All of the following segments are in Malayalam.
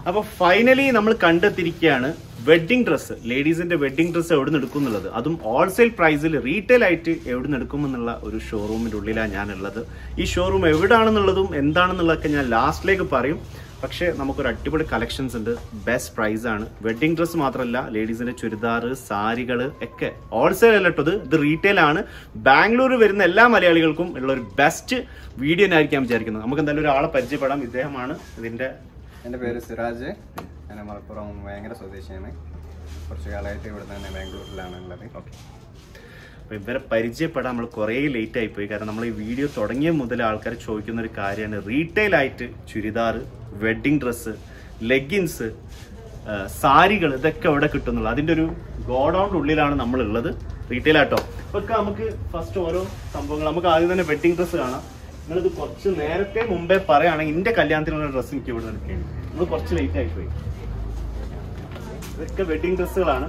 അപ്പോൾ ഫൈനലി നമ്മൾ കണ്ടെത്തിയിരിക്കുകയാണ് വെഡ്ഡിംഗ് ഡ്രസ്സ് ലേഡീസിന്റെ വെഡ്ഡിംഗ് ഡ്രസ്സ് എവിടെ നിന്ന് എടുക്കും എന്നുള്ളത് അതും ഹോൾസെയിൽ പ്രൈസിൽ റീറ്റെയിൽ ആയിട്ട് എവിടെ നിന്ന് എടുക്കുമെന്നുള്ള ഒരു ഷോറൂമിന്റെ ഉള്ളിലാണ് ഞാനുള്ളത് ഈ ഷോറൂം എവിടാണെന്നുള്ളതും എന്താണെന്നുള്ളതൊക്കെ ഞാൻ ലാസ്റ്റിലേക്ക് പറയും പക്ഷേ നമുക്കൊരു അടിപൊളി കളക്ഷൻസ് ഉണ്ട് ബെസ്റ്റ് പ്രൈസ് ആണ് വെഡ്ഡിംഗ് ഡ്രസ്സ് മാത്രമല്ല ലേഡീസിന്റെ ചുരിദാർ സാരികൾ ഒക്കെ ഹോൾസെയിൽ അല്ല കേട്ടോ ഇത് ഇത് റീറ്റെയിൽ ആണ് ബാംഗ്ലൂർ വരുന്ന എല്ലാ മലയാളികൾക്കും ഉള്ള ഒരു ബെസ്റ്റ് വീഡിയോ ആയിരിക്കാം വിചാരിക്കുന്നത് നമുക്ക് എന്തായാലും ഒരാളെ പരിചയപ്പെടാം ഇദ്ദേഹമാണ് ഇതിന്റെ എൻ്റെ പേര് സിറാജ് ഞാൻ മലപ്പുറം ഭയങ്കര സ്വദേശിയാണ് കുറച്ച് കാലമായിട്ട് ഇവിടെ തന്നെ ബാംഗ്ലൂരിലാണ് ഉള്ളത് ഓക്കെ അപ്പോൾ ഇവരെ പരിചയപ്പെടാൻ നമ്മൾ കുറേ ലേറ്റ് ആയിപ്പോയി കാരണം നമ്മൾ ഈ വീഡിയോ തുടങ്ങിയ മുതൽ ആൾക്കാർ ചോദിക്കുന്ന ഒരു കാര്യമാണ് റീറ്റെയിൽ ആയിട്ട് ചുരിദാർ വെഡ്ഡിങ് ഡ്രസ്സ് ലെഗിൻസ് സാരികൾ ഇതൊക്കെ എവിടെ കിട്ടുന്നുള്ളൂ അതിൻ്റെ ഒരു ഗോഡൗണിൻ്റെ ഉള്ളിലാണ് നമ്മൾ ഉള്ളത് റീറ്റെയിൽ ആട്ടോ ഇപ്പൊ നമുക്ക് ഫസ്റ്റ് ഓരോ സംഭവങ്ങൾ നമുക്ക് ആദ്യം തന്നെ വെഡ്ഡിങ് ഡ്രസ്സ് കാണാം നിങ്ങളിത് കുറച്ച് നേരത്തെ മുമ്പേ പറയുകയാണെങ്കിൽ എൻ്റെ കല്യാണത്തിനുള്ള ഡ്രസ്സ് എനിക്ക് ഇവിടെ നിൽക്കുകയാണ് നമ്മൾ കുറച്ച് ലേറ്റ് ആയിപ്പോയി ഇതൊക്കെ വെഡ്ഡിങ് ഡ്രസ്സുകളാണ്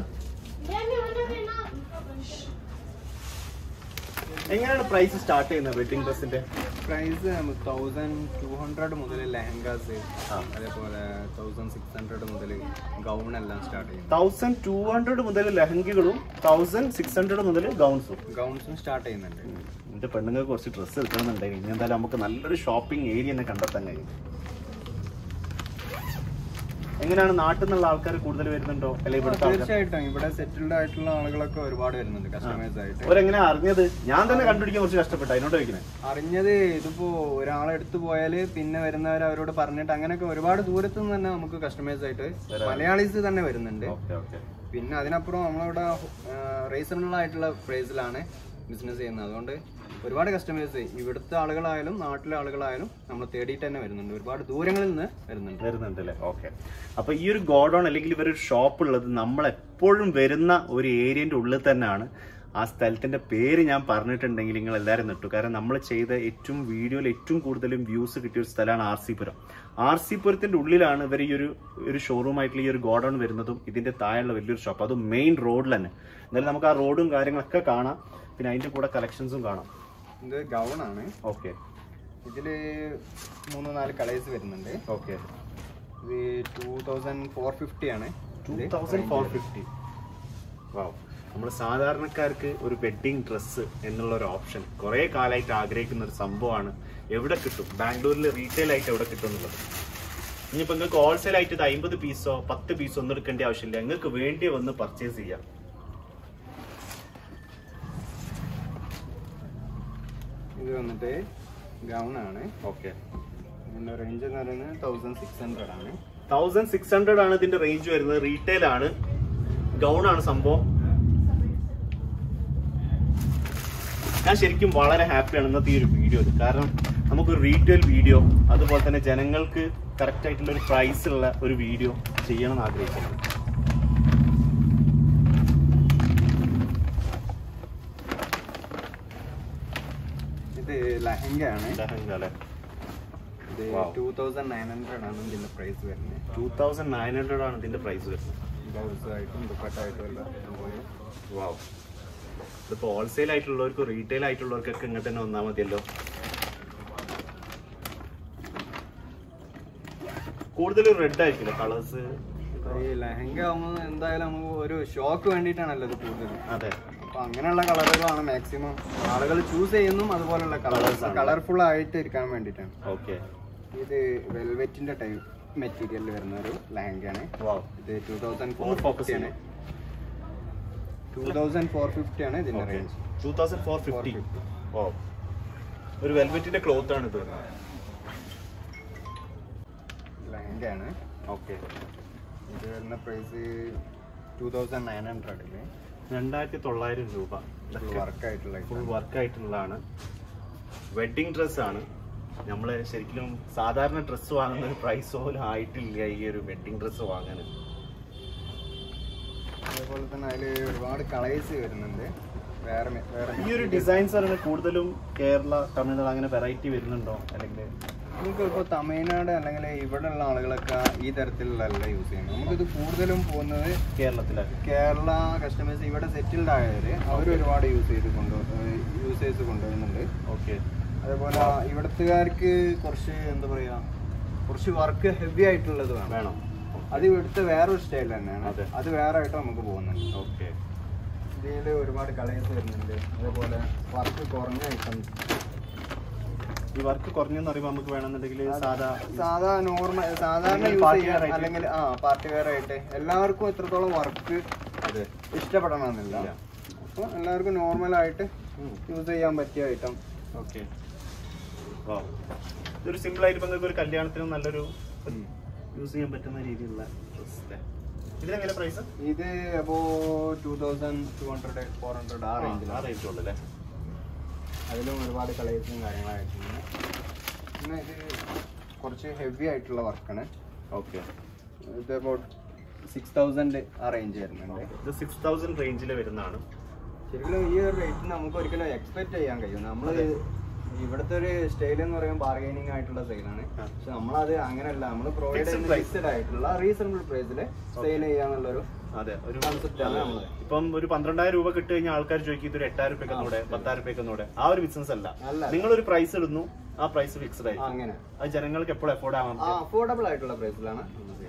എങ്ങനെയാണ് പ്രൈസ് സ്റ്റാർട്ട് ചെയ്യുന്നത് വെഡ്ഡിംഗ് ഡ്രസ്സിന്റെ പ്രൈസ് തൗസൻഡ് ടു ഹൺഡ്രഡ് മുതൽ ലെഹങ്കാസ് ആ. അതേപോലെ തൗസൻഡ് സിക്സ് ഹൺഡ്രഡ് മുതൽ ഗൗൺ എല്ലാം സ്റ്റാർട്ട് ചെയ്യും തൗസൻഡ് ടു ഹൺഡ്രഡ് മുതൽ ലെഹങ്കകളും തൗസൻഡ് സിക്സ് ഹൺഡ്രഡ് മുതൽ ഗൗൺസും ഗൗൺസും സ്റ്റാർട്ട് ചെയ്യുന്നുണ്ട് എന്റെ പെണ്ണുങ്ങൾക്ക് കുറച്ച് ഡ്രസ്സ് എടുക്കണമെന്നുണ്ടെങ്കിൽ ഇനി എന്തായാലും നമുക്ക് നല്ലൊരു ഷോപ്പിംഗ് ഏരിയ തന്നെ കണ്ടെത്താൻ കഴിയും എങ്ങനെയാണ് നാട്ടിൽ നിന്നുള്ള ആൾക്കാർ കൂടുതൽ വരുന്നുണ്ടോ അല്ലെ ഇവിടുത്തെ ആൾക്കാർ തീർച്ചയായിട്ടും ഇവിടെ സെറ്റിൽഡ് ആയിട്ടുള്ള ആളുകളൊക്കെ ഒരുപാട് വരുന്നുണ്ട് കസ്റ്റമേഴ്സ് ആയിട്ട് അവരെങ്ങനെ അറിഞ്ഞത് ഞാൻ തന്നെ കണ്ടുപിടിക്കാൻ കുറച്ച് കഷ്ടപ്പെട്ടു അതിനോട് ചോദിക്കുന്നത് അറിഞ്ഞത് ഇതിപ്പോ ഒരാളെ എടുത്തു പോയാല് പിന്നെ വരുന്നവർ അവരോട് പറഞ്ഞിട്ട് അങ്ങനെയൊക്കെ ഒരുപാട് ദൂരത്തു നിന്ന് തന്നെ നമുക്ക് കസ്റ്റമേഴ്സ് ആയിട്ട് മലയാളീസ് തന്നെ വരുന്നുണ്ട് ഓക്കെ ഓക്കെ പിന്നെ അതിനപ്പുറം നമ്മളിവിടെ റീസണബിൾ ആയിട്ടുള്ള പ്രൈസിലാണ് ബിസിനസ് ചെയ്യുന്നത് അതുകൊണ്ട് ഒരുപാട് കസ്റ്റമേഴ്സ് ഇവിടുത്തെ ആളുകളായാലും നാട്ടിലെ ആളുകളായാലും നമ്മൾ തേടിയിട്ട് തന്നെ വരുന്നുണ്ട് ഒരുപാട് ദൂരങ്ങളിൽ നിന്ന് വരുന്നുണ്ട് വരുന്നുണ്ട് അല്ലേ ഓക്കെ അപ്പൊ ഈ ഒരു ഗോഡൗൺ അല്ലെങ്കിൽ ഇവരൊരു ഷോപ്പ് ഉള്ളത് നമ്മൾ എപ്പോഴും വരുന്ന ഒരു ഏരിയന്റെ ഉള്ളിൽ തന്നെയാണ് ആ സ്ഥലത്തിന്റെ പേര് ഞാൻ പറഞ്ഞിട്ടുണ്ടെങ്കിൽ നിങ്ങൾ എല്ലാവരും നിട്ടു കാരണം നമ്മൾ ചെയ്ത ഏറ്റവും വീഡിയോയിൽ ഏറ്റവും കൂടുതലും വ്യൂസ് കിട്ടിയ ഒരു സ്ഥലമാണ് R C Puram R C പുരത്തിന്റെ ഉള്ളിലാണ് ഇവർ ഈ ഒരു ഒരു ഷോറൂം ആയിട്ടുള്ള ഈ ഒരു ഗോഡൗൺ വരുന്നതും ഇതിന്റെ താഴെയുള്ള വലിയൊരു ഷോപ്പ് അതും മെയിൻ റോഡിൽ തന്നെ എന്നാലും നമുക്ക് ആ റോഡും കാര്യങ്ങളൊക്കെ കാണാം പിന്നെ അതിന്റെ കൂടെ കളക്ഷൻസും കാണാം ഇത് ഗൗൺ ആണ് ഓക്കെ ഇതില് മൂന്ന് നാല് കളേഴ്സ് വരുന്നുണ്ട് ഓക്കെ ഇത് ടൂ തൗസൻഡ് ഫോർ ഫിഫ്റ്റി ആണ് two thousand four fifty wow നമ്മൾ സാധാരണക്കാർക്ക് ഒരു വെഡ്ഡിങ് ഡ്രസ്സ് എന്നുള്ള ഒരു ഓപ്ഷൻ കുറേ കാലമായിട്ട് ആഗ്രഹിക്കുന്ന ഒരു സംഭവമാണ് എവിടെ കിട്ടും ബാംഗ്ലൂരിൽ റീറ്റെയിൽ ആയിട്ട് എവിടെ കിട്ടും എന്നുള്ളത് ഇനിയിപ്പോൾ നിങ്ങൾക്ക് ഹോൾസെയിൽ ആയിട്ട് ഇത് അമ്പത് പീസോ പത്ത് പീസോ ഒന്നും എടുക്കേണ്ട ആവശ്യമില്ല നിങ്ങൾക്ക് വേണ്ടി വന്ന് പർച്ചേസ് ചെയ്യാം ഇത് വന്നിട്ട് ഗൗൺ ആണ് ഓക്കെ ഇതിന്റെ റേഞ്ച് എന്ന് പറയുന്നത് തൗസൻഡ് സിക്സ് ഹൺഡ്രഡ് ആണ് തൗസൻഡ് സിക്സ് ഹൺഡ്രഡ് ആണ് ഇതിന്റെ റേഞ്ച് വരുന്നത് റീറ്റെയിൽ ആണ് ഗൗൺ ആണ് സംഭവം ഞാൻ ശരിക്കും വളരെ ഹാപ്പിയാണ് ഇന്നത്തെ ഈ ഒരു വീഡിയോ കാരണം നമുക്ക് റീറ്റെയിൽ വീഡിയോ അതുപോലെ തന്നെ ജനങ്ങൾക്ക് കറക്റ്റ് ആയിട്ടുള്ള ഒരു പ്രൈസ് ഉള്ള ഒരു വീഡിയോ ചെയ്യണം എന്ന് ആഗ്രഹിക്കുന്നു ഇത് ലഹങ്ക ആണ് അല്ലേ ഇത് Wow. Two thousand nine hundred ആണ് ഇതിന്റെ പ്രൈസ് വരുന്നത് ടൂ തൗസൻഡ് നയൻ ഹൺഡ്രഡ് ആണ് ഇതിന്റെ പ്രൈസ് വരുന്നത് ബ്ലൗസ് ആയിട്ടും ദുപ്പട്ടായിട്ടും എല്ലാം അതുപോലെ വാവ് ഇതിപ്പോൾ ഹോൾസെയിൽ ആയിട്ടുള്ളവർക്കും റീറ്റെയിൽ ആയിട്ടുള്ളവർക്കൊക്കെ ഇങ്ങോട്ട് തന്നെ വന്നാൽ മതിയല്ലോ കൂടുതലും റെഡ് ആയിരിക്കില്ല കളേഴ്സ് ഈ ലഹങ്ക ആകുമ്പോൾ എന്തായാലും നമുക്ക് ഒരു ഷോക്ക് വേണ്ടിയിട്ടാണല്ലോ ഇത് കൂടുതൽ അതെ അപ്പൊ അങ്ങനെയുള്ള കളറുകളാണ് മാക്സിമം ആളുകൾ ചൂസ് ചെയ്യുന്നതും അതുപോലുള്ള Colours കളേഴ്സ് ആണ്. കളർഫുൾ ആയിട്ട് ഇരിക്കാൻ വേണ്ടിയിട്ടാണ് ഓക്കെ ഇത് വെൽവെറ്റിന്റെ ടൈപ്പ് മെറ്റീരിയലിൽ വരുന്ന ഒരു ലഹങ്കയാണ് വാവ് ഇത് ടൂ തൗസൻഡ് ഫോർ ഒന്ന് focus ഫിഫ്റ്റി ആണ് ടൂ തൗസൻഡ് ഫോർ ഫിഫ്റ്റി ആണ് ഇതിന്റെ okay range two thousand four fifty ഓ ഒരു വെൽവെറ്റിന്റെ ക്ലോത്ത് ആണ് ഇത് ലഹങ്കയാണ് ഓക്കെ ഇത് വരുന്ന പ്രൈസ് ടൂ തൗസൻഡ് നയൻ ഹൺഡ്രഡില് രണ്ടായിരത്തി തൊള്ളായിരം രൂപ ഫുൾ വർക്ക് ആയിട്ടുള്ള ഫുൾ വർക്ക് ആയിട്ടുള്ളതാണ് വെഡ്ഡിങ് ഡ്രസ്സാണ് നമ്മൾ ശരിക്കും സാധാരണ ഡ്രസ്സ് വാങ്ങുന്ന ഒരു പ്രൈസ് പോലും ആയിട്ടില്ല ഈ ഒരു വെഡ്ഡിങ് ഡ്രസ്സ് വാങ്ങാൻ അതേപോലെ തന്നെ അതിൽ ഒരുപാട് കളേഴ്സ് വരുന്നുണ്ട് വേറെ മെ- വേറെ ഈ ഒരു ഡിസൈൻസ് പറയുന്നത് കൂടുതലും കേരള തമിഴ്നാട് അങ്ങനെ വെറൈറ്റി വരുന്നുണ്ടോ അല്ലെങ്കിൽ നമുക്ക് ഇപ്പോൾ തമിഴ്നാട് അല്ലെങ്കിൽ ഇവിടെയുള്ള ആളുകളൊക്കെ ഈ തരത്തിലുള്ളതല്ല യൂസ് ചെയ്യുന്നത് നമുക്കിത് കൂടുതലും പോകുന്നത് കേരളത്തിലൊക്കെ കേരള കസ്റ്റമേഴ്സ് ഇവിടെ സെറ്റിൽഡ് ആയവർ അവർ ഒരുപാട് യൂസ് ചെയ്ത് കൊണ്ടു യൂസേഴ്സ് കൊണ്ടുവരുന്നുണ്ട് ഓക്കെ അതേപോലെ ഇവിടത്തുകാർക്ക് കുറച്ച് എന്താ പറയുക കുറച്ച് വർക്ക് ഹെവി ആയിട്ടുള്ളത് വേണം വേണം അത് ഇവിടുത്തെ വേറൊരു സ്റ്റൈൽ തന്നെയാണ് അതെ. അത് വേറെ ആയിട്ട് നമുക്ക് പോകുന്നുണ്ട് ഓക്കെ ഇതിൽ ഒരുപാട് കളേഴ്സ് വരുന്നുണ്ട് അതേപോലെ വർക്ക് കുറഞ്ഞ ഐറ്റംസ് ഈ വർക്ക് കുറഞ്ഞെന്ന് പറയുമ്പോൾ നമുക്ക് വേണമെന്നുണ്ടെങ്കിൽ സാധാ സാധാ നോർമൽ സാധാരണ അല്ലെങ്കിൽ യൂസ് party ചെയ്യാൻ wear ആയിട്ട്? അല്ലെങ്കിൽ ആ പാർട്ടി വെയർ ആയിട്ട് എല്ലാവർക്കും എത്രത്തോളം വർക്ക് അതെ ഇഷ്ടപ്പെടണമെന്നില്ല ഇല്ല. അപ്പോൾ എല്ലാവർക്കും നോർമൽ ആയിട്ട് യൂസ് ചെയ്യാൻ പറ്റിയ ഐറ്റം ഓക്കെ ഇതൊരു സിമ്പിൾ ആയിട്ട് ഇപ്പൊ നിങ്ങൾക്ക് ഒരു കല്യാണത്തിനും നല്ലൊരു യൂസ് ചെയ്യാൻ പറ്റുന്ന രീതിയിലുള്ള ഡ്രസ് ഇതിനെങ്ങനെ പ്രൈസ് ഇത് അപ്പോ two thousand two hundred four hundred ആ ആ റേഞ്ചിലാണ് റേറ്റ് ഉള്ളല്ലേ അതിലും ഒരുപാട് കളേഴ്സും കാര്യങ്ങളായിട്ടുണ്ട് പിന്നെ ഇത് കുറച്ച് ഹെവി ആയിട്ടുള്ള വർക്കാണ് ഓക്കെ ഇത് അബൌട്ട് സിക്സ് തൗസൻഡ് ആ റേഞ്ച് വരുന്നുണ്ട് ഇത് സിക്സ് തൗസൻഡ് റേഞ്ചിൽ വരുന്നതാണ് ശരിക്കും ഈ ഒരു റേറ്റ് നമുക്ക് ഒരിക്കലും എക്സ്പെക്ട് ചെയ്യാൻ കഴിയും നമ്മൾ ഇവിടുത്തെ ഒരു സ്റ്റൈൽ എന്ന് പറയുമ്പോൾ ബാർഗൈനിങ് ആയിട്ടുള്ള സ്റ്റൈലാണ് ആ. പക്ഷെ നമ്മളത് അങ്ങനെയല്ല നമ്മൾ പ്രൊവൈഡ് Fixed ചെയ്യുന്ന price. ഫിക്സഡ് ആയിട്ടുള്ള റീസണബിൾ പ്രൈസിൽ സെയിൽ ചെയ്യാന്നുള്ളൊരു അതെ ഒരു Concept ആണ് നമ്മള്. ഇപ്പം ഒരു പന്ത്രണ്ടായിരം രൂപ കിട്ടി കഴിഞ്ഞാൽ ആൾക്കാർ ചോദിക്കും ഇതൊരു എട്ടായിരം രൂപയ്ക്കൊന്നൂടെ പത്തായിരം രൂപയ്ക്കൊന്നൂടെ ആ ഒരു ബിസിനസ് അല്ല അല്ല. നിങ്ങൾ ഒരു പ്രൈസ് ഇടുന്നു ആ പ്രൈസ് ഫിക്സ്ഡ് ആയി അങ്ങനെ അത് ജനങ്ങൾക്ക് എപ്പോഴും എഫോർഡ് ആവാൻ ആ അഫോർഡബിൾ ആയിട്ടുള്ള പ്രൈസിലാണ്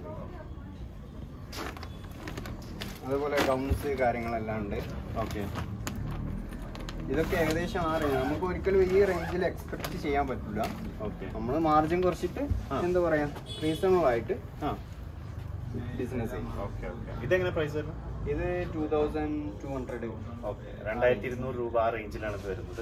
അതുപോലെ ഗൗൺസ് കാര്യങ്ങളെല്ലാം ഉണ്ട് ഓക്കെ ഇതൊക്കെ ഏകദേശം ആ റേഞ്ച് നമുക്ക് ഒരിക്കലും ഈ റേഞ്ചിൽ എക്സ്പെക്ട് ചെയ്യാൻ പറ്റില്ല ഓക്കെ നമ്മൾ മാർജിൻ കുറച്ചിട്ട് ആ. എന്താ പറയാ റീസണബിൾ ആയിട്ട് ആ ബിസിനസ് ചെയ്യും ഓക്കെ ഓക്കെ ഇതെങ്ങനെ പ്രൈസ് വരുന്നത് ഇത് two thousand two hundred okay രണ്ടായിരത്തി ഇരുന്നൂറ് രൂപ ആ റേഞ്ചിലാണ് ഇത് വരുന്നത്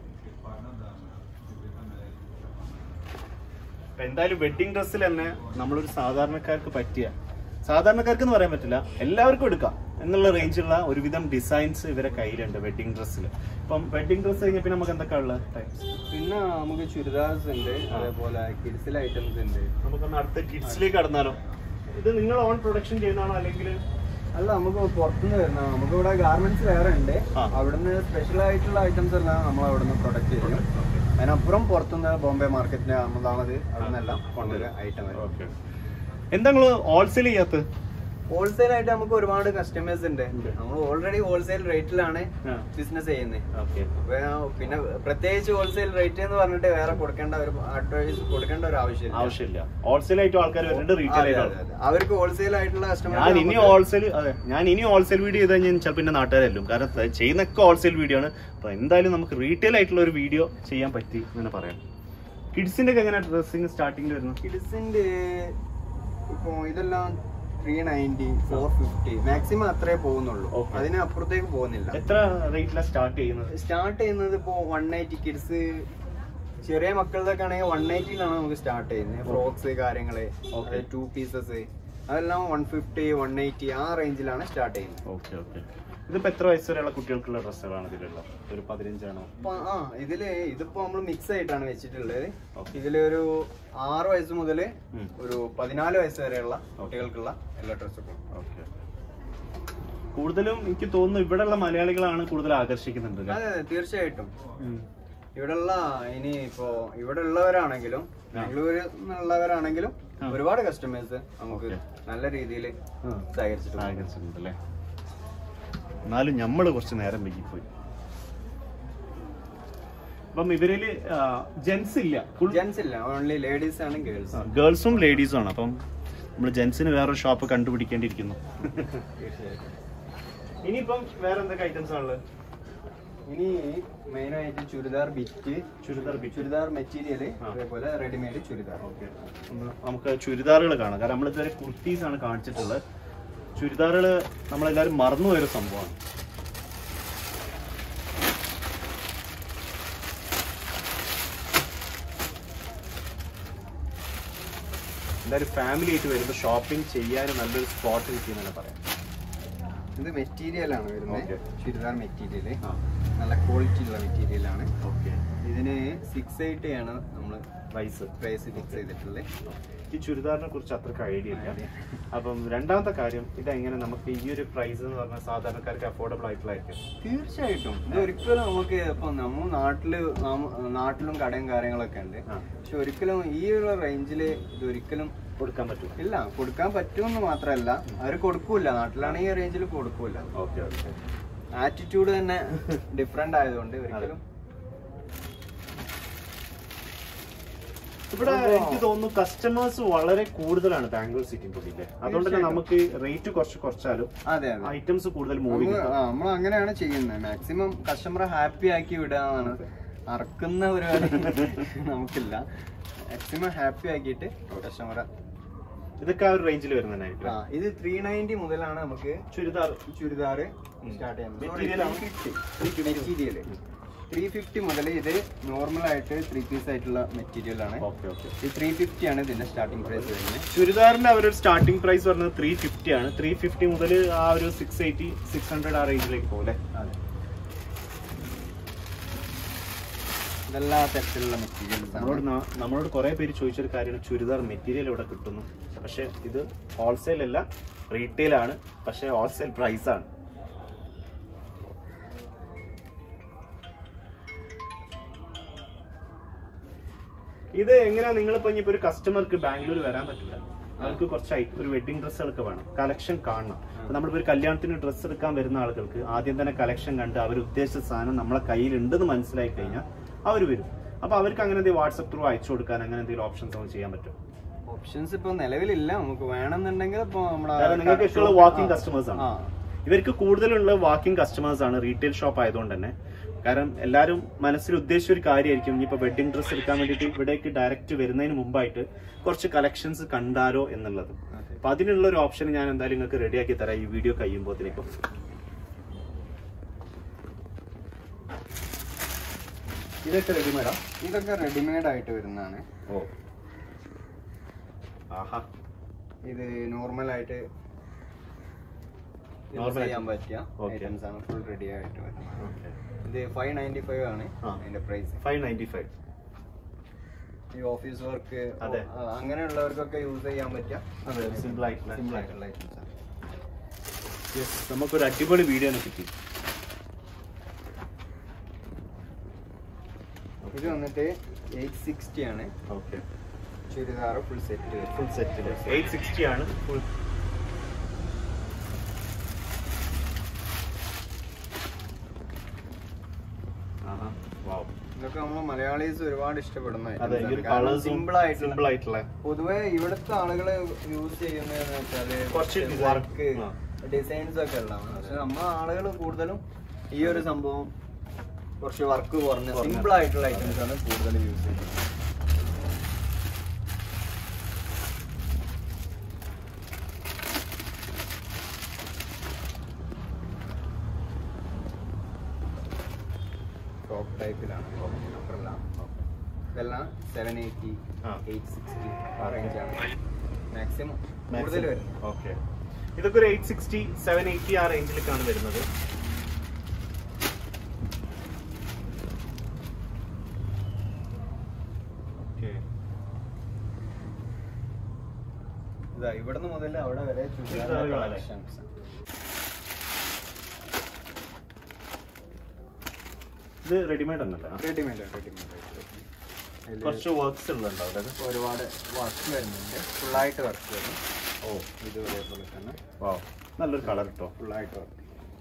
അപ്പൊ എന്തായാലും വെഡിങ് ഡ്രസ്സിൽ തന്നെ നമ്മളൊരു സാധാരണക്കാർക്ക് പറ്റിയ സാധാരണക്കാർക്ക് എന്ന് പറയാൻ പറ്റില്ല എല്ലാവർക്കും എടുക്കാം എന്നുള്ള റേഞ്ചുള്ള ഒരുവിധം ഡിസൈൻസ് ഇവരെ കയ്യിലുണ്ട് വെഡിങ് ഡ്രസ്സിൽ ഇപ്പം വെഡിങ് ഡ്രസ്സ് കഴിഞ്ഞാൽ പിന്നെ നമുക്ക് എന്തൊക്കെ ഉള്ളത് ടൈപ്സ് പിന്നെ നമുക്ക് ചുരിദാർസ് ഉണ്ട് അതേപോലെ കിഡ്സിലെ ഐറ്റംസ് ഉണ്ട് നമുക്കൊന്ന് അടുത്ത കിഡ്സിലേക്ക് കടന്നാലോ ഇത് നിങ്ങൾ ഓൺ പ്രൊഡക്ഷൻ ചെയ്യുന്നതാണോ അല്ലെങ്കിൽ അല്ല നമുക്ക് പുറത്തുനിന്ന് വരുന്ന നമുക്ക് ഇവിടെ ഗാർമെന്റ്സ് വേറെ ഉണ്ട് ആ. അവിടുന്ന് സ്പെഷ്യൽ ആയിട്ടുള്ള ഐറ്റംസ് എല്ലാം നമ്മൾ അവിടുന്ന് പ്രൊഡക്റ്റ് ചെയ്യും അതിനപ്പുറം പുറത്തുനിന്ന് ബോംബെ മാർക്കറ്റിന്റെ അഹമ്മദാബാദ് അവിടുന്നെല്ലാം കൊണ്ടുവരും ഐറ്റം വരും ഓക്കെ എന്താ നിങ്ങൾ ഹോൾസെയിൽ ചെയ്യാത്തത് ഹോൾസെയിൽ ആയിട്ട് നമുക്ക് ഒരുപാട് കസ്റ്റമേഴ്സ് ഉണ്ട് ഉണ്ട്. നമ്മൾ ഓൾറെഡി ഹോൾസെയിൽ റേറ്റിലാണ് ആ. ബിസിനസ് ചെയ്യുന്നത് ഓക്കെ അപ്പൊ പിന്നെ പ്രത്യേകിച്ച് ഹോൾസെയിൽ റേറ്റ് എന്ന് പറഞ്ഞിട്ട് വേറെ കൊടുക്കേണ്ട ഒരു അഡ്വൈസ് കൊടുക്കേണ്ട ഒരു ആവശ്യമില്ല ആവശ്യമില്ല ഹോൾസെയിൽ ആയിട്ട് ആൾക്കാർ വരുന്നുണ്ട് റീറ്റെയിൽ അതെ, ആയിട്ട് അതെ, അതെ. അവർക്ക് ഹോൾസെയിൽ ആയിട്ടുള്ള ഞാൻ കസ്റ്റമർ ഇനി ഹോൾസെയിൽ അതെ ഞാൻ ഇനി ഹോൾസെയിൽ വീഡിയോ ചെയ്താൽ ഞാൻ ചിലപ്പോൾ എന്റെ നാട്ടുകാരല്ലും കാരണം ത- ചെയ്യുന്നൊക്കെ ഹോൾസെയിൽ വീഡിയോ ആണ് അപ്പൊ എന്തായാലും നമുക്ക് റീറ്റെയിൽ ആയിട്ടുള്ള ഒരു വീഡിയോ ചെയ്യാൻ പറ്റി എന്ന് പറയാം കിഡ്സിന്റെ ഒക്കെ എങ്ങനെ ഡ്രസ്സിങ് സ്റ്റാർട്ടിങ്ങിൽ വരുന്നു കിഡ്സിന്റെ ഇപ്പൊ ഇതെല്ലാം three ninety four fifty maximum അത്രേ പോകുന്നുള്ളൂ Okay. അതിന് അപ്പുറത്തേക്ക് പോകുന്നില്ല എത്ര റേറ്റിലാണ് സ്റ്റാർട്ട് ചെയ്യുന്നത് സ്റ്റാർട്ട് ചെയ്യുന്നത് ഇപ്പോ വൺ എയ്റ്റി കിഡ്സ് ചെറിയ മക്കളുടെയൊക്കെ ആണെങ്കിൽ വൺ എയ്റ്റിയിലാണ് നമുക്ക് സ്റ്റാർട്ട് ചെയ്യുന്നത് ഫ്രോക്സ് കാര്യങ്ങള് Okay. ടു പീസസ് അതെല്ലാം വൺ ഫിഫ്റ്റി വൺ എയ്റ്റി ആ റേഞ്ചിലാണ് സ്റ്റാർട്ട് ചെയ്യുന്നത് ഓക്കെ ഓക്കെ ഇതിപ്പോ എത്ര വയസ്സ് വരെയുള്ള കുട്ടികൾക്കുള്ള ഡ്രസ്സുകളാണ് ഇതിലുള്ളത് ഒരു പതിനഞ്ചാണോ അപ്പൊ ആ ഇതില് ഇതിപ്പോ നമ്മൾ മിക്സ് ആയിട്ടാണ് വെച്ചിട്ടുള്ളത് Okay. ഇതില് ഒരു ആറ് വയസ്സ് മുതൽ ഉം. ഒരു പതിനാല് വയസ്സ് വരെയുള്ള കുട്ടികൾക്കുള്ള എല്ലാ ഡ്രസ്സുകളും ഓക്കെ കൂടുതലും എനിക്ക് തോന്നുന്നു ഇവിടെയുള്ള മലയാളികളാണ് കൂടുതൽ ആകർഷിക്കുന്നുണ്ട് അല്ലേ? അതെ അതെ തീർച്ചയായിട്ടും ഉം. ഇവിടെയുള്ള ഇനി ഇപ്പോ ഇവിടെ ഉള്ളവരാണെങ്കിലും ബാംഗ്ലൂരിൽ നിന്നുള്ളവരാണെങ്കിലും ആ. ഒരുപാട് കസ്റ്റമേഴ്സ് നമുക്ക് Okay. നല്ല രീതിയിൽ ആ. സഹകരിച്ചിട്ടുണ്ട് ആകർഷിക്കുന്നുണ്ട് അല്ലേ എന്നാലും നമ്മൾ കുറച്ച് നേരം വൈകിപ്പോയി അപ്പം ഇവരില് ജെൻസ് ഇല്ല ഫുൾ ജെന്റ്സ് ഇല്ല ഓൺലി ലേഡീസ് ആണ് ഗേൾസ് ഗേൾസും ലേഡീസും ആണ് അപ്പം നമ്മൾ ജെൻസിന് വേറൊരു ഷോപ്പ് കണ്ടുപിടിക്കേണ്ടിയിരിക്കുന്നു തീർച്ചയായിട്ടും ഇനിയിപ്പം വേറെ എന്തൊക്കെ ഐറ്റംസ് ആണുള്ളത് ഇനി മെയിൻ ആയിട്ട് churidar bit churidar bit churidar material ആ. അതേപോലെ റെഡിമെയ്ഡ് ചുരിദാർ ഓക്കെ നമുക്ക് ചുരിദാറുകൾ കാണാം കാരണം നമ്മളിതുവരെ കുർത്തീസ് ആണ് കാണിച്ചിട്ടുള്ളത് ചുരിദാറുകൾ നമ്മളെല്ലാവരും മറന്നു പോയൊരു സംഭവമാണ് എന്തായാലും ഫാമിലി ആയിട്ട് വരുമ്പോൾ ഷോപ്പിംഗ് ചെയ്യാൻ നല്ലൊരു സ്പോട്ട് കിട്ടിയെന്നാണ് പറയാം ഇത് മെറ്റീരിയൽ ആണ് വരുന്നത് Okay. ചുരിദാർ മെറ്റീരിയൽ ആ നല്ല ക്വാളിറ്റി ഉള്ള മെറ്റീരിയൽ ആണ് ഓക്കെ ഇതിന് സിക്സ് എയ്റ്റ് ആണ് നമ്മൾ പ്രൈസ് പ്രൈസ് ഫിക്സ് ചെയ്തിട്ടുള്ളത് ഈ ചുരിദാറിനെ കുറിച്ച് അത്രക്ക് ഐഡിയ ഇല്ല അപ്പം രണ്ടാമത്തെ കാര്യം ഇതെങ്ങനെ നമുക്ക് ഈ ഒരു പ്രൈസ് എന്ന് പറഞ്ഞാൽ സാധാരണക്കാർക്ക് അഫോർഡബിൾ ആയിട്ടുള്ളതായിരിക്കും തീർച്ചയായിട്ടും ഇത് ഒരിക്കലും നമുക്ക് ഇപ്പൊ നമ്മൾ നാട്ടില് നാം- നാട്ടിലും കടയും കാര്യങ്ങളൊക്കെ ഉണ്ട് ആ. പക്ഷെ ഒരിക്കലും ഈ ഒരു റേഞ്ചില് ഇത് ഒരിക്കലും കൊടുക്കാൻ പറ്റും ഇല്ല കൊടുക്കാൻ പറ്റുമെന്ന് മാത്രമല്ല അവർ കൊടുക്കൂല നാട്ടിലാണെങ്കിൽ ഈ റേഞ്ചിൽ കൊടുക്കൂല ഓക്കെ ഓക്കെ ആറ്റിറ്റ്യൂഡ് തന്നെ ഡിഫറെന്റ് ആയതുകൊണ്ട് ഒരിക്കലും ഇവിടെ എനിക്ക് തോന്നുന്നു കസ്റ്റമേഴ്സ് വളരെ കൂടുതലാണ് ബാംഗ്ലൂർ സിറ്റിന്റെ ഉള്ളില് അതുകൊണ്ട് തന്നെ നമുക്ക് റേറ്റ് കുറച്ച് കുറച്ചാലും അതെ അതെ ഐറ്റംസ് കൂടുതൽ മൂവി നമ്മൾ അങ്ങനെയാണ് ചെയ്യുന്നത് മാക്സിമം കസ്റ്റമറെ ഹാപ്പി ആക്കി വിടുക എന്നാണ് അറക്കുന്ന പരിപാടി നമുക്കില്ല മാക്സിമം ഹാപ്പി ആക്കിയിട്ട് കസ്റ്റമറെ ഇതൊക്കെ ആ ഒരു റേഞ്ചിൽ വരുന്നതായിരിക്കും ആ ഇത് ത്രീ നയൻറ്റി മുതലാണ് നമുക്ക് ചുരിദാർ ചുരിദാർ സ്റ്റാർട്ട് Material ആണ്? ചെയ്യാൻ മെറ്റീരിയൽ ത്രീ ഫിഫ്റ്റി മുതൽ ഇത് നോർമൽ ആയിട്ട് ത്രീ പീസ് ആയിട്ടുള്ള മെറ്റീരിയൽ ആണ് ഓക്കെ ഓക്കെ ഈ ത്രീ ഫിഫ്റ്റി ആണ് ഇതിന്റെ സ്റ്റാർട്ടിംഗ് പ്രൈസ് വരുന്നത് ചുരിദാറിന്റെ അവരൊരു സ്റ്റാർട്ടിംഗ് പ്രൈസ് പറഞ്ഞത് ത്രീ ഫിഫ്റ്റി ആണ് ത്രീ ഫിഫ്റ്റി മുതൽ ആ ഒരു സിക്സ് എയ്റ്റി സിക്സ് ഹൺഡ്രഡ് ആ റേഞ്ചിലേക്ക് പോകും അല്ലേ അതെ ഇതെല്ലാ തരത്തിലുള്ള മെറ്റീരിയൽസ് നമ്മളോട് ആണ് ന- നമ്മളോട് കുറെ പേര് ചോദിച്ചൊരു കാര്യമാണ് ചുരിദാർ മെറ്റീരിയൽ ഇവിടെ കിട്ടുന്നു പക്ഷെ ഇത് ഹോൾസെയിൽ അല്ല റീറ്റെയിൽ ആണ് പക്ഷെ ഹോൾസെയിൽ പ്രൈസ് ആണ് ഇത് എങ്ങനെയാ നിങ്ങളിപ്പോ ഇനിയിപ്പോ ഒരു കസ്റ്റമർക്ക് ബാംഗ്ലൂർ വരാൻ പറ്റില്ല അവർക്ക് കുറച്ച് ഐ- ഒരു വെഡിങ് ഡ്രസ്സുകളൊക്കെ വേണം കളക്ഷൻ കാണണം അപ്പൊ നമ്മളിപ്പോ ഒരു കല്യാണത്തിന് ഡ്രസ്സ് എടുക്കാൻ വരുന്ന ആളുകൾക്ക് ആദ്യം തന്നെ കളക്ഷൻ കണ്ട് അവർ ഉദ്ദേശിച്ച സാധനം നമ്മളെ കയ്യിൽ ഉണ്ടെന്ന് മനസ്സിലായി കഴിഞ്ഞാൽ അവർ വരും അപ്പൊ അവർക്ക് അങ്ങനെ എന്തെങ്കിലും വാട്സപ്പ് ത്രൂ അയച്ചു കൊടുക്കാൻ അങ്ങനെ എന്തെങ്കിലും ഓപ്ഷൻസ് നമുക്ക് ചെയ്യാൻ പറ്റും ഓപ്ഷൻസ് ഇപ്പൊ നിലവിലില്ല നമുക്ക് വേണമെന്നുണ്ടെങ്കിൽ ഇപ്പൊ നമ്മുടെ കാരണം നിങ്ങൾക്ക് ഇഷ്ടമുള്ള വാക്കിംഗ് കസ്റ്റമേഴ്സ് ആണ് ആ. ഇവർക്ക് കൂടുതലുള്ള വാക്കിംഗ് കസ്റ്റമേഴ്സ് ആണ് റീറ്റെയിൽ ഷോപ്പ് ആയതുകൊണ്ട് തന്നെ കാരണം എല്ലാവരും മനസ്സിൽ ഉദ്ദേശിച്ച ഒരു കാര്യമായിരിക്കും ഇനിയിപ്പോ വെഡിങ് ഡ്രസ്സ് എടുക്കാൻ വേണ്ടിയിട്ട് ഇവിടേക്ക് ഡയറക്റ്റ് വരുന്നതിന് മുമ്പായിട്ട് കുറച്ച് കളക്ഷൻസ് കണ്ടാലോ എന്നുള്ളത് അതെ. അപ്പൊ അതിനുള്ള ഒരു ഓപ്ഷൻ ഞാൻ എന്തായാലും നിങ്ങൾക്ക് റെഡിയാക്കി തരാം ഈ വീഡിയോ കഴിയുമ്പോഴത്തേക്കും ഇതൊക്കെ റെഡിമേഡാ ഇതൊക്കെ റെഡിമെയ്ഡ് ആയിട്ട് വരുന്നതാണ് ഓ ആഹാ ഇത് നോർമൽ ആയിട്ട് use Normal ചെയ്യാൻ പറ്റിയ Okay. ഐറ്റംസ് ആണ് ഫുൾ റെഡി ആയിട്ട് വരുന്നത് ഓക്കെ ഇത് ഫൈവ് നയൻറ്റി ഫൈവ് ആണ് ആ. അതിന്റെ പ്രൈസ് ഫൈവ് നയൻറ്റി ഫൈവ് ഈ ഓഫീസ് വർക്ക് അതെ. അങ്ങനെയുള്ളവർക്കൊക്കെ യൂസ് ചെയ്യാൻ പറ്റിയ അതെ സിമ്പിൾ ആയിട്ടുള്ള സിമ്പിൾ ആയിട്ടുള്ള ഐറ്റംസ് ആണ് യെസ് നമുക്കൊരു അടിപൊളി വീഡിയോ കിട്ടി ഇത് വന്നിട്ട് എയ്റ്റ് സിക്സ്റ്റി ആണ് okay churidar full set full set eight sixty ആണ് ഫുൾ ഇതൊക്കെ നമ്മൾ മലയാളീസ് ഒരുപാട് ഇഷ്ടപ്പെടുന്ന അതെ ഈ ഒരു items ആണ്. കാരണം കളേഴ്സും simple ആയിട്ടുള്ള സിമ്പിൾ ആയിട്ടുള്ള പൊതുവെ ഇവിടുത്തെ ആളുകൾ യൂസ് ചെയ്യുന്നതെന്ന് വെച്ചാല് കുറച്ച് design. വർക്ക് ആ. ഡിസൈൻസ് ഒക്കെ ഉള്ളതാണ് പക്ഷെ നമ്മളെ ആളുകൾ കൂടുതലും ഈ ഒരു സംഭവം കുറച്ച് വർക്ക് കുറഞ്ഞ കുറഞ്ഞ. സിമ്പിൾ ആയിട്ടുള്ള ഐറ്റംസ് ആണ് കൂടുതൽ യൂസ് ചെയ്യുന്നത് ടോപ്പ് ടൈപ്പിലാണ് അപ്പറെല്ലാം ഇതെല്ലാം സെവൻ എയ്റ്റി ആ. എയ്റ്റ് സിക്സ്റ്റി ആ റേഞ്ചാണ് മാക്സിമം കൂടുതൽ വരുന്നത് ഓക്കെ ഇതൊക്കെ ഒരു എയ്റ്റ് സിക്സ്റ്റി സെവൻ എയ്റ്റി ആ റേഞ്ചിലേക്കാണ് വരുന്നത് ഓക്കെ ഇതാ ഇവിടുന്ന് മുതൽ അവിടെ വരെ ചുരിദാറുകളല്ലേ? കളക്ഷൻസ് ഇത് റെഡിമെയ്ഡ് ഒന്നല്ല റെഡിമെയ്ഡ് റെഡിമെയ്ഡ് കുറച്ച് വർക്ക്സ് ഉള്ളുണ്ടാവും അതായത് ഒരുപാട് വർക്ക് വരുന്നുണ്ട് ഫുള്ളായിട്ട് വർക്ക് വരും ഓ ഇത് അതേപോലെ തന്നെ വാ നല്ലൊരു കളർ കേട്ടോ ഫുള്ളായിട്ട് വർക്ക്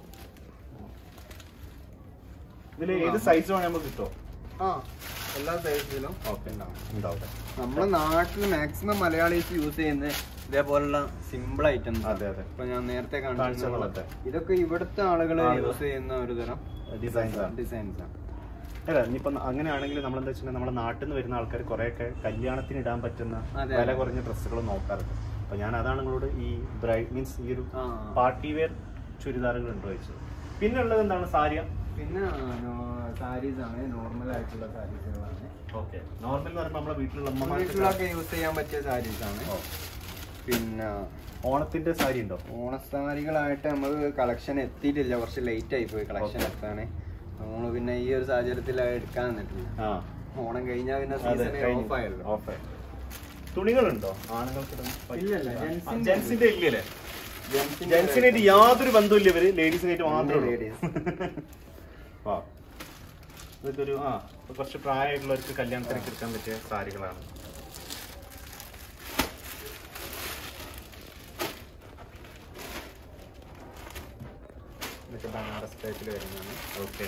ഇതിൽ ഏത് സൈസ് വേണേ നമുക്ക് കിട്ടോ ആ എല്ലാ സൈസിലും ഓക്കെ ഉണ്ടാവും നമ്മുടെ നാട്ടിൽ മാക്സിമം മലയാളീസ് യൂസ് ചെയ്യുന്ന ഇതേപോലുള്ള സിമ്പിൾ ഐറ്റംസ് അതെ അതെ ഇപ്പൊ ഞാൻ നേരത്തെ കാണിച്ച കാണിച്ച പോലത്തെ. ഇതൊക്കെ ഇവിടുത്തെ ആളുകൾ ആളുകൾ. യൂസ് ചെയ്യുന്ന ഒരു തരം ഡിസൈൻസ് ആണ് ഡിസൈൻസ് ആണ് അല്ല ഇനിയിപ്പോ അങ്ങനെയാണെങ്കിൽ നമ്മൾ എന്താ വെച്ചാൽ നമ്മുടെ നാട്ടിൽ നിന്ന് വരുന്ന ആൾക്കാർ കുറെയൊക്കെ കല്യാണത്തിന് ഇടാൻ പറ്റുന്ന അതെ, വില അതെ. കുറഞ്ഞ ഡ്രസ്സുകൾ നോക്കാറുണ്ട് അപ്പൊ ഞാൻ അതാണ് നിങ്ങളോട് ഈ ബ്രൈഡ് മീൻസ് ഈ ഒരു ആ. പാർട്ടി വെയർ ചുരിദാറുകൾ ഉണ്ടോ ചോദിച്ചത് പിന്നെ ഉള്ളത് എന്താണ് സാരിയ പിന്നെ സാരീസ് ആണ് നോർമൽ ആയിട്ടുള്ള സാരീസുകളാണ് ഓക്കെ നോർമൽ എന്ന് പറയുമ്പോൾ നമ്മുടെ വീട്ടിലുള്ള വീട്ടിലൊക്കെ യൂസ് ചെയ്യാൻ പറ്റിയ സാരീസ് ആണ് ഓ. പിന്നെ ഓണത്തിന്റെ സാരി ഉണ്ടോ ഓണസാരികളായിട്ട് നമ്മൾ കളക്ഷൻ എത്തിയിട്ടില്ല കുറച്ച് ലേറ്റ് ആയി പോയി കളക്ഷൻ Okay. എത്താന് നമ്മൾ പിന്നെ ഈ ഒരു സാഹചര്യത്തിൽ അത് എടുക്കാൻ നിന്നിട്ടില്ല ആ ഓണം കഴിഞ്ഞാൽ പിന്നെ അതെ സീസൺ ഓഫ് ആയല്ലോ ഓഫ് തുണികളുണ്ടോ ആണുങ്ങൾക്ക് ഇല്ലല്ല, ജെൻസിന്റെ ജെൻസിന്റെ ഇല്ലല്ലേ ജെൻസിന്റെ ജെൻസിനായിട്ട് യാതൊരു ബന്ധമില്ല ഇവര് ലേഡീസിനായിട്ട് മാത്രമേ Only ഉള്ളൂ. ladies. വാ. ഇതൊക്കെ ഒരു ആ ഇപ്പൊ കുറച്ച് പ്രായമായിട്ടുള്ളവർക്ക് കല്യാണത്തിനൊക്കെ എടുക്കാൻ പറ്റിയ സാരികളാണ് ഇതൊക്കെ ബനാറസ് ടൈപ്പിൽ വരുന്നതാണ് ഓക്കെ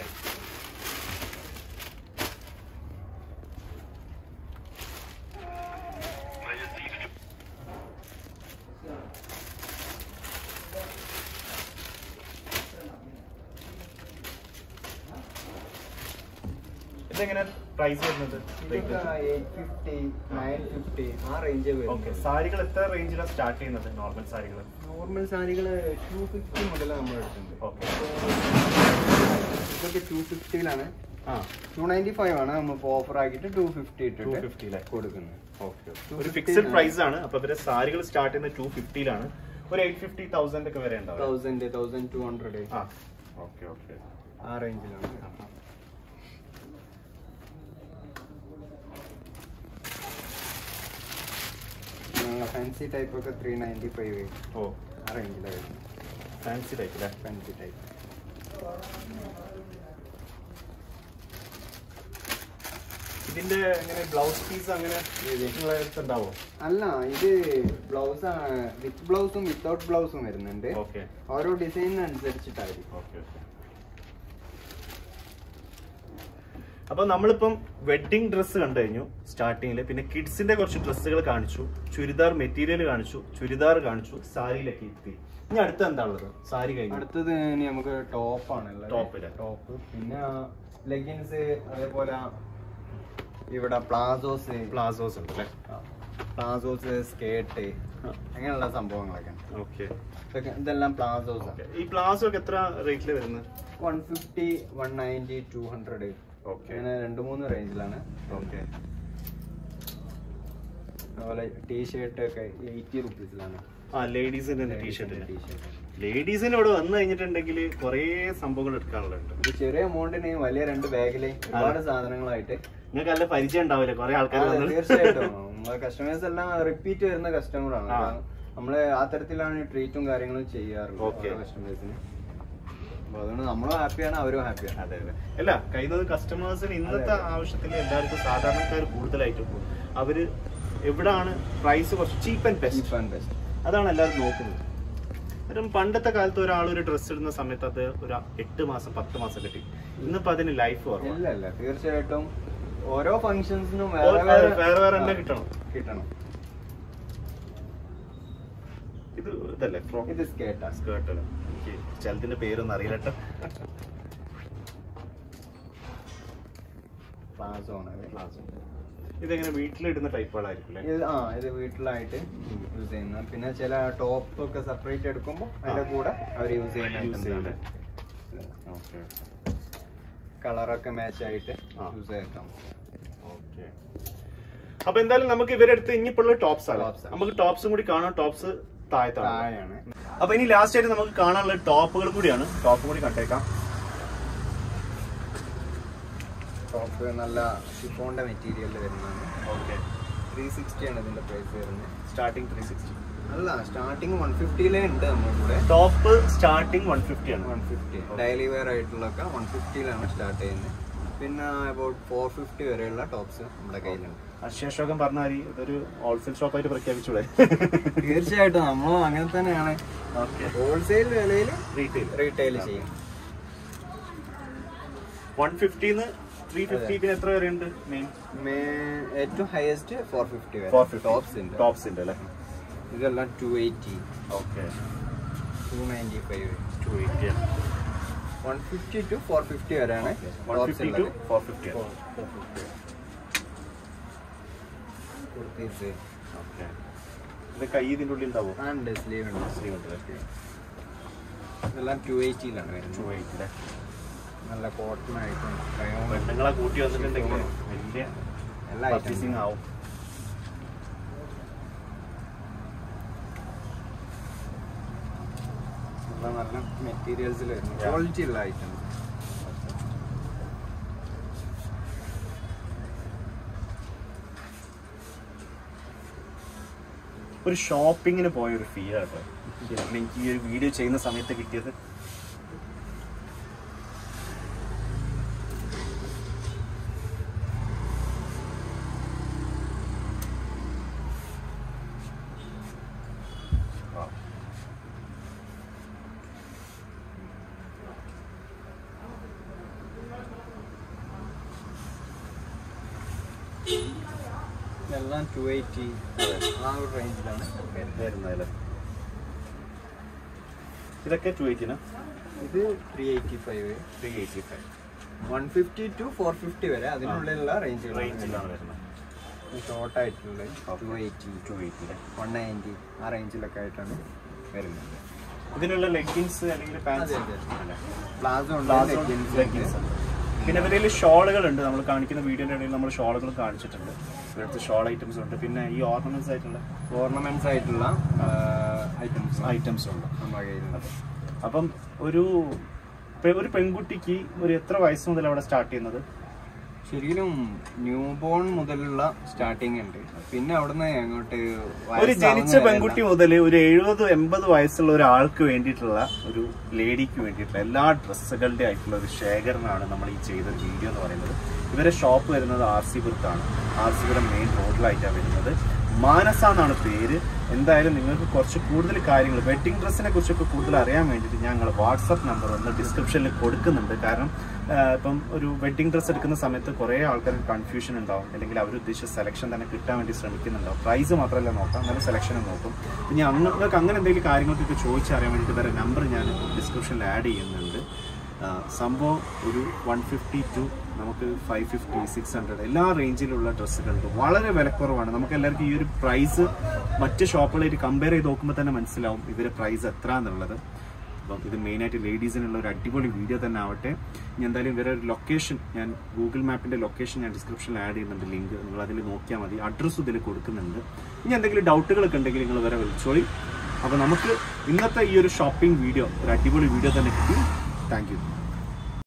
ഇതെങ്ങനെ പ്രൈസ് വരുന്നത് ഇതൊക്കെ 850, 950 ആ റേഞ്ച് ഓക്കെ സാരികൾ എത്ര റേഞ്ചിലാണ് സ്റ്റാർട്ട് ചെയ്യുന്നത് നോർമൽ സാരികൾ നോർമൽ സാരികൾ ടു ഫിഫ്റ്റി മുതൽ നമ്മൾ എടുക്കുന്നുണ്ട് ഓക്കെ ഇതൊക്കെ ടു ഫിഫ്റ്റിയിലാണ് ആ ടു നയൻറ്റി ഫൈവ് ആണ് നമ്മൾ ഓഫർ ആക്കിയിട്ട് ടു ഫിഫ്റ്റി ടു ഇട്ടിട്ട് ഫിഫ്റ്റിയിലെ കൊടുക്കുന്നത് ഓക്കെ ഒരു ഫിക്സഡ് പ്രൈസ് ആണ് അപ്പൊ ഇവരെ സാരികൾ സ്റ്റാർട്ട് ചെയ്യുന്നത് ടു ഫിഫ്റ്റിയിലാണ് ഒരു എയ്റ്റ് ഫിഫ്റ്റി തൗസൻഡ് ഒക്കെ വരെ ഉണ്ടാവും തൗസൻഡ് തൗസൻഡ് ടു ഹൺഡ്രഡ് ആ ഓക്കെ ഓക്കെ ആ റേഞ്ചിലാണ് ഫാൻസി ടൈപ്പ് ഒക്കെ ത്രീ നയൻറ്റി ഫൈവ് ഓ ആ റേഞ്ചിലാണ് ഫാൻസി ടൈപ്പ് അല്ലേ ഫാൻസി ടൈപ്പ് ഇതിന്റെ എങ്ങനെ ബ്ലൗസ് പീസ് അങ്ങനെ നിങ്ങളെ അടുത്ത് ഉണ്ടാവോ അല്ല ഇത് ബ്ലൗസ് ആണ് വിത്ത് ബ്ലൗസും വിത്തൗട്ട് ബ്ലൗസും വരുന്നുണ്ട് ഓക്കെ ഓരോ ഡിസൈനിനനുസരിച്ചിട്ടായിരിക്കും ഓക്കെ ഓക്കെ അപ്പൊ നമ്മളിപ്പം വെഡിങ് ഡ്രസ്സ് കണ്ടു കഴിഞ്ഞു സ്റ്റാർട്ടിങ്ങിൽ പിന്നെ കിഡ്സിന്റെ കുറച്ച് ഡ്രസ്സുകൾ കാണിച്ചു ചുരിദാർ മെറ്റീരിയൽ കാണിച്ചു ചുരിദാർ കാണിച്ചു സാരിയിലൊക്കെ എത്തി ഇനി അടുത്ത എന്താ ഉള്ളത് സാരി കഴിഞ്ഞു അടുത്തത് ഇനി നമുക്ക് ടോപ്പാണ് Top ല്. ടോപ്പ് പിന്നെ ലെഗിൻസ് അതേപോലെ ഇവിടെ പ്ലാസോസ് പ്ലാസോസ് ഉണ്ട് അല്ലേ പ്ലാസോസ് സ്കേർട്ട് അങ്ങനെയുള്ള സംഭവങ്ങളൊക്കെ ഓക്കെ ഇതൊക്കെ ഇതെല്ലാം പ്ലാസോസ് ഈ പ്ലാസോ ഒക്കെ എത്ര റേറ്റിൽ വരുന്നത് one fifty one ninety two hundred okay അങ്ങനെ രണ്ട് മൂന്ന് റേഞ്ചിലാണ് ഓക്കെ അതുപോലെ ടീഷർട്ട് ഒക്കെ എയ്റ്റി റുപ്പീസിലാണ് ആ ലേഡീസിന്റെ ടീഷർട്ട് ടീഷർട്ട് ലേഡീസിന് ഇവിടെ വന്നു കഴിഞ്ഞിട്ടുണ്ടെങ്കിൽ കുറേ സംഭവങ്ങൾ എടുക്കാനുള്ളത് ഒരു ചെറിയ എമൗണ്ടിന് വലിയ രണ്ട് ബാഗില് ഒരുപാട് സാധനങ്ങളായിട്ട് നിങ്ങൾക്ക് നല്ല പരിചയം ഉണ്ടാവില്ല കുറെ ആൾക്കാർ അതെ, വന്നു തീർച്ചയായിട്ടും നമ്മളെ കസ്റ്റമേഴ്സ് എല്ലാം റിപ്പീറ്റ് വരുന്ന കസ്റ്റമറാണ് ആ. നമ്മള് ആ തരത്തിലാണ് ട്രീറ്റും കാര്യങ്ങളും ചെയ്യാറുള്ളത് Okay. കസ്റ്റമേഴ്സിന് അപ്പൊ അതുകൊണ്ട് നമ്മളും ഹാപ്പിയാണ് അവരും ഹാപ്പിയാണ് അതെ അതെ അല്ല കഴിയുന്നത് കസ്റ്റമേഴ്സിന് ഇന്നത്തെ ആവശ്യത്തിൽ എല്ലാവർക്കും സാധാരണക്കാർ കൂടുതലായിട്ട് പോകും അവര് എവിടാണ് പ്രൈസ് കുറച്ച് cheap and best cheap and best അതാണ് എല്ലാവരും നോക്കുന്നത് കാരണം പണ്ടത്തെ കാലത്ത് ഒരാൾ ഒരു ഡ്രസ്സ് ഇടുന്ന സമയത്ത് അത് ഒരു എട്ട് മാസം പത്ത് മാസം കിട്ടി ഇന്നിപ്പോ അതിന് ലൈഫ് കുറവാണ് ഇല്ല ഇല്ല തീർച്ചയായിട്ടും ഓരോ ഫങ്ഷൻസിനും ഓ- വേറെ അതെ, വേറെ വേറെ തന്നെ ആ, കിട്ടണം കിട്ടണം ഇത് ഇതല്ലേ ഫ്രോക്ക് ഇത് സ്കേട്ടാ സ്കേർട്ട് എനിക്ക് ചിലതിന്റെ പേരൊന്നും അറിയില്ല കേട്ടോ പ്ലാസോ ആണ് ഇത്. പ്ലാസോ ഇതെങ്ങനെ വീട്ടിലിടുന്ന ടൈപ്പുകളായിരിക്കും അല്ലേ ഇത് ആ ഇത് വീട്ടിലായിട്ട് യൂസ് ചെയ്യുന്ന പിന്നെ ചില ടോപ്പ് ഒക്കെ സെപ്പറേറ്റ് എടുക്കുമ്പോൾ അതിന്റെ കൂടെ അവർ യൂസ് ചെയ്യുന്ന യൂസ് items ചെയ്യുന്നത് ആണ്. ഓക്കെ കളറൊക്കെ മാച്ച് ആയിട്ട് ആ. യൂസ് ചെയ്യാം ഓക്കെ അപ്പൊ എന്തായാലും നമുക്ക് ഇവരുടെ അടുത്ത് ഇനിയിപ്പോൾ ടോപ്സ് ആണ് Tops ആണ്. നമുക്ക് ടോപ്സും കൂടി കാണാം ടോപ്സ് താഴത്താണ് താഴെയാണ് അപ്പൊ ഇനി ലാസ്റ്റ് ആയിട്ട് നമുക്ക് കാണാനുള്ള ടോപ്പുകൾ കൂടിയാണ് ടോപ്പ് കൂടി കണ്ടേക്കാം ടോപ്പ് നല്ല ഷിഫോണിന്റെ മെറ്റീരിയലിൽ വരുന്നതാണ് ഓക്കെ ത്രീ സിക്സ്റ്റി ആണ് ഇതിന്റെ പ്രൈസ് വരുന്നത് സ്റ്റാർട്ടിങ് ത്രീ സിക്സ്റ്റി അല്ല സ്റ്റാർട്ടിങ് വൺ ഫിഫ്റ്റിയിലേ ഉണ്ട് നമ്മുടെ കൂടെ ടോപ്പ് സ്റ്റാർട്ടിങ് വൺ ഫിഫ്റ്റി ആണ് വൺ ഫിഫ്റ്റി ഡെയിലി വെയർ ആയിട്ടുള്ളൊക്കെ വൺ ഫിഫ്റ്റിയിലാണ് സ്റ്റാർട്ട് ചെയ്യുന്നത് പിന്നെ അബൌട്ട് ഫോർ ഫിഫ്റ്റി വരെയുള്ള ടോപ്സ് നമ്മുടെ കയ്യിലുണ്ട് അശേഷോകം പറഞ്ഞാൽ ഇതൊരു ഹോൾസെയിൽ ഷോപ്പായിട്ട് പ്രഖ്യാപിച്ചൂടെ തീർച്ചയായിട്ടും നമ്മളും അങ്ങനെ തന്നെയാണ് ഓക്കെ ഹോൾസെയിൽ വിലയിൽ റീറ്റെയിൽ റീറ്റെയിൽ ചെയ്യും വൺ ഫിഫ്റ്റിന്ന് ത്രീ ഫിഫ്റ്റി പിന്നെ എത്ര വരെ ഉണ്ട് മെയിൻ മേ- ഏറ്റവും ഹയസ്റ്റ് ഫോർ ഫിഫ്റ്റി ഫോർ വരെ ഫിഫ്റ്റി ടോപ്സ് ഉണ്ട് ടോപ്സ് ഉണ്ട് അല്ലേ ഇതെല്ലാം two eighty okay two ninety five two eighty one fifty two four fifty വരെയാണ് വൺ ടോപ്സ് ഫിഫ്റ്റി ടു ഉള്ളത് ഫോർ ഫിഫ്റ്റി കുർത്തീസ് ഓക്കെ ഇത് കൈ ഇതിൻ്റെ ഉള്ളിൽ ഉണ്ടാവോ ആൻഡ് സ്ലീവ് ഉണ്ട് ശ്രീമന്ത്രി ഇതെല്ലാം ടു എയ്റ്റിയിലാണ് വരുന്നത് ടു എയ്റ്റി നല്ല കോട്ടൺ ആയിട്ടും ക്രയോൺ പെണ്ണുങ്ങളെ കൂട്ടി വന്നിട്ടുണ്ടെങ്കിൽ വലിയ എല്ലാ പർച്ചേസിങ് ഐറ്റംസും ആവും നല്ല നല്ല മെറ്റീരിയൽസിൽ വരുന്നു Yeah. ക്വാളിറ്റി ഉള്ള ഐറ്റംസ് ഒരു ഷോപ്പിങ്ങിന് പോയ ഒരു ഫീൽ ആട്ടോ എനിക്ക് ഈ ഒരു വീഡിയോ ചെയ്യുന്ന സമയത്ത് കിട്ടിയത് ഇതെല്ലാം ടു എയ്റ്റി ആ ഒരു റേഞ്ചിലാണ് വരുന്നതല്ലേ ഇതൊക്കെ ടു എയ്റ്റിന് ഇത് three eighty five three eighty five one fifty two four fifty വരെ അതിനുള്ളിലുള്ള റേഞ്ചുകൾ റേഞ്ചിലാണ് വരുന്നത് ഷോർട്ട് ആയിട്ടുള്ളത് two eighty two eighty one ninety ആ റേഞ്ചിലൊക്കെ ആയിട്ടാണ് വരുന്നത് ഇതിനുള്ള ലെഗിൻസ് അല്ലെങ്കിൽ പാൻസ് അതെ, അതെ. പ്ലാസോ ഉണ്ട് പ്ലാസോ leggings ഉണ്ട്. ലെഗിൻസ് പിന്നെ ഇവരിൽ ഷോളുകൾ ഉണ്ട് നമ്മൾ കാണിക്കുന്ന വീഡിയോന്റെ ഇടയിൽ നമ്മൾ ഷോളുകൾ കാണിച്ചിട്ടുണ്ട് ഇവിടുത്തെ ഷോൾ ഐറ്റംസ് ഉണ്ട് പിന്നെ ഈ ഓർണമെന്റ്സ് ആയിട്ടുള്ള ഓർണമെന്റ്സ് ആയിട്ടുള്ള ഐറ്റംസ് ഐറ്റംസ് ഉണ്ട് നമ്മുടെ കയ്യിലുണ്ട് അപ്പം ഒരു പെ- ഒരു പെൺകുട്ടിക്ക് ഒരു എത്ര വയസ്സ് മുതൽ അവിടെ സ്റ്റാർട്ട് ചെയ്യുന്നത് ശരിക്കും ന്യൂ ബോൺ മുതലുള്ള സ്റ്റാർട്ടിങ് ഉണ്ട് പിന്നെ അവിടുന്ന് അങ്ങോട്ട് ഒരു ജനിച്ച പെൺകുട്ടി മുതൽ ഒരു എഴുപത് എൺപത് വയസ്സുള്ള ഒരാൾക്ക് വേണ്ടിയിട്ടുള്ള ഒരു ലേഡിക്ക് വേണ്ടിയിട്ടുള്ള എല്ലാ ഡ്രസ്സുകളുടെ ആയിട്ടുള്ള ഒരു ശേഖരണമാണ് നമ്മൾ ഈ ചെയ്ത വീഡിയോ എന്ന് പറയുന്നത് ഇവരെ ഷോപ്പ് വരുന്നത് ആർ സി പുരത്താണ് ആർ സി പുരം മെയിൻ റോഡിലായിട്ടാണ് വരുന്നത് മാനസ എന്നാണ് പേര് എന്തായാലും നിങ്ങൾക്ക് കുറച്ച് കൂടുതൽ കാര്യങ്ങൾ വെഡിങ് ഡ്രസ്സിനെ കുറിച്ചൊക്കെ കൂടുതൽ അറിയാൻ വേണ്ടിയിട്ട് ഞങ്ങൾ വാട്സപ്പ് നമ്പർ ഒന്ന് ഡിസ്ക്രിപ്ഷനിൽ കൊടുക്കുന്നുണ്ട് കാരണം ആ, ഇപ്പം ഒരു വെഡിങ് ഡ്രസ്സ് എടുക്കുന്ന സമയത്ത് കുറേ ആൾക്കാർക്ക് കൺഫ്യൂഷൻ ഉണ്ടാവും അല്ലെങ്കിൽ അവർ ഉദ്ദേശിച്ച സെലക്ഷൻ തന്നെ കിട്ടാൻ വേണ്ടി ശ്രമിക്കുന്നുണ്ടാവും പ്രൈസ് മാത്രമല്ല നോക്കാം എന്നാലും സെലക്ഷനും നോക്കും ഇനി നിങ്ങൾക്ക് അങ്ങനെ എന്തെങ്കിലും കാര്യങ്ങൾക്കൊക്കെ ചോദിച്ചറിയാൻ വേണ്ടിയിട്ട് വേറെ നമ്പർ ഞാൻ ഡിസ്ക്രിപ്ഷനിൽ ആഡ് ചെയ്യുന്നുണ്ട് ആ, സംഭവം ഒരു വൺ ഫിഫ്റ്റി ടു നമുക്ക് ഫൈവ് ഫിഫ്റ്റി സിക്സ് ഹൺഡ്രഡ് എല്ലാ റേഞ്ചിലുള്ള ഡ്രസ്സുകളുണ്ട് വളരെ വിലക്കുറവാണ് നമുക്ക് എല്ലാവർക്കും ഈ ഒരു പ്രൈസ് മറ്റ് ഷോപ്പുകളായിട്ട് കമ്പയർ ചെയ്ത് നോക്കുമ്പോൾ തന്നെ മനസ്സിലാവും ഇവരെ പ്രൈസ് എത്ര എന്നുള്ളത് അപ്പം ഇത് മെയിനായിട്ട് ലേഡീസിനുള്ള ഒരു അടിപൊളി വീഡിയോ തന്നെ ആവട്ടെ ഇനി എന്തായാലും ഇവരെ ഒരു ലൊക്കേഷൻ ഞാൻ ഗൂഗിൾ മാപ്പിന്റെ ലൊക്കേഷൻ ഞാൻ ഡിസ്ക്രിപ്ഷനിൽ ആഡ് ചെയ്യുന്നുണ്ട് ലിങ്ക് നിങ്ങൾ അതിൽ നോക്കിയാൽ മതി അഡ്രസ്സും ഇതിൽ കൊടുക്കുന്നുണ്ട് ഇനി എന്തെങ്കിലും ഡൗട്ടുകളൊക്കെ ഉണ്ടെങ്കിൽ നിങ്ങൾ വരെ വിളിച്ചോളി അപ്പോൾ നമുക്ക് ഇന്നത്തെ ഈ ഒരു ഷോപ്പിംഗ് വീഡിയോ ഒരു അടിപൊളി വീഡിയോ തന്നെ കിട്ടി താങ്ക് യു